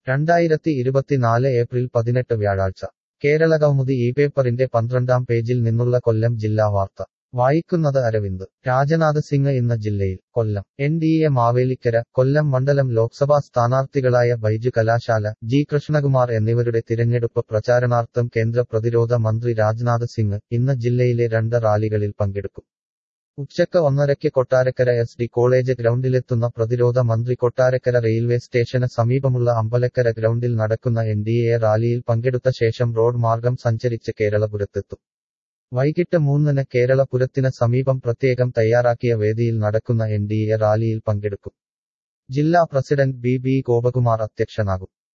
രണ്ടായിരത്തി ഇരുപത്തിനാല് ഏപ്രിൽ പതിനെട്ട് വ്യാഴാഴ്ച കേരള കൗമുദി ഈ പേപ്പറിന്റെ പന്ത്രണ്ടാം പേജിൽ നിന്നുള്ള കൊല്ലം ജില്ലാ വാർത്ത വായിക്കുന്നത് അരവിന്ദ് രാജനാഥ് സിംഗ് ഇന്ന് ജില്ലയിൽ Kollam N D A Mavelikara Kollam മണ്ഡലം ലോക്സഭാ സ്ഥാനാർത്ഥികളായ ബൈജു കലാശാല ജി കൃഷ്ണകുമാർ എന്നിവരുടെ തിരഞ്ഞെടുപ്പ് പ്രചാരണാർത്ഥം കേന്ദ്ര പ്രതിരോധ മന്ത്രി രാജ്നാഥ് സിംഗ് ഇന്ന് ജില്ലയിലെ രണ്ട് റാലികളിൽ പങ്കെടുക്കും ഉച്ചക്ക് ഒന്നരയ്ക്ക് കൊട്ടാരക്കര എസ് ഡി കോളേജ് ഗ്രൗണ്ടിലെത്തുന്ന പ്രതിരോധ മന്ത്രി കൊട്ടാരക്കര റെയിൽവേ സ്റ്റേഷന് സമീപമുള്ള അമ്പലക്കര ഗ്രൗണ്ടിൽ നടക്കുന്ന എൻ ഡി എ റാലിയിൽ പങ്കെടുത്ത ശേഷം റോഡ് മാർഗം സഞ്ചരിച്ച് കേരളപുരത്തെത്തും വൈകിട്ട് മൂന്നിന് കേരളപുരത്തിന് സമീപം പ്രത്യേകം തയ്യാറാക്കിയ വേദിയിൽ നടക്കുന്ന എൻ ഡി എ റാലിയിൽ പങ്കെടുക്കും ജില്ലാ പ്രസിഡന്റ് ബി ബി ഗോപകുമാർ അധ്യക്ഷനാകും